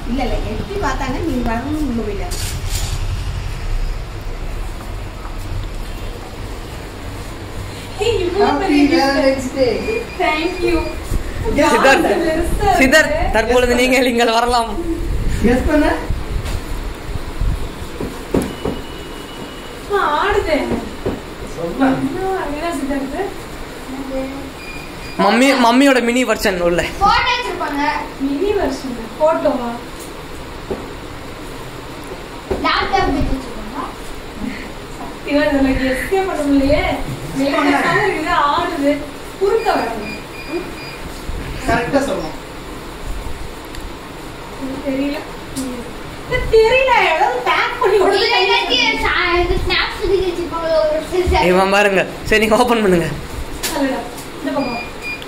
இல்ல இல்ல எட்டி பார்த்தாங்க நீங்க வரணும் உள்ள போயிட்டாங்க தேங்க்யூ சித்தார்த் சித்தார்த் தற்பொழுது நீங்கள் நீங்கள் வரலாம் கெஸ் பண்ண ஆடுது சொல்றேன் என்ன சித்தார்த்து மம்மி மம்மியோட மினி வெர்ஷன் உள்ள போட்டோ வச்சிருப்பாங்க மினி வருஷம் போட்டோவா லேப்டாப் வச்சு வச்சிருப்பாங்க இவன் இதுல கெஸ்டே பண்ண முடியலையே மேக்கப் இருக்குது ஆடுது குறுக்க வராது கரெக்டா சொல்லணும் தெரியல இது தெரியல ஏதாவது பேக் பண்ணி ஒரு விடுங்க. எல்லாத்தையும் ஸ்னாப் சுத்தி வச்சிருப்பாங்க ஒரு சிசர் இவன் பாருங்க சரி நீங்க ஓபன் பண்ணுங்க நல்லடா. இந்த பக்கம்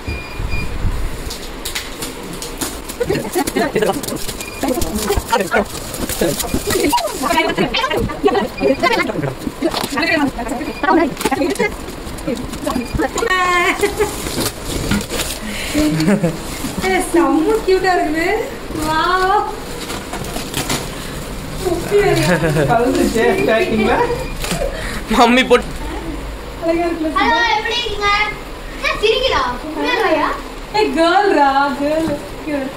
ஏய், செம்ம கியூட்டா இருக்குது வாவ் குப்பி வேற. கலந்துச்சு பேக்கிங்ல மம்மி போட்டு அழகா இருக்குல்ல ஹலோ சித்தார்த்? எப்படி இருக்கீங்க என்ன சிரிக்கிறா உண்மையாலயா ஏய் கேர்ள் ரா கேர்ள் கேர்ள்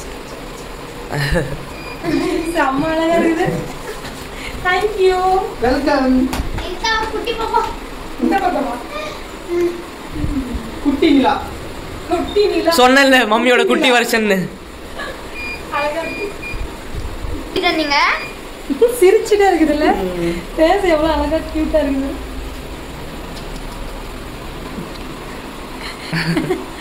செம்ம அழகா இருக்குது தேங்க்யூ வெல்கம் இதா குட்டி பாப்பா இந்த பக்கமா குட்டி நிலா குட்டி நிலா சொன்னேன்ல மம்மியோட குட்டி வெர்ஷன் அழகா இருக்கு கிட்ட நீங்க சிரிச்சுட்டே இருக்குதுல்ல பேச எவ்வளவு அழகா கியூட்டா இருக்குது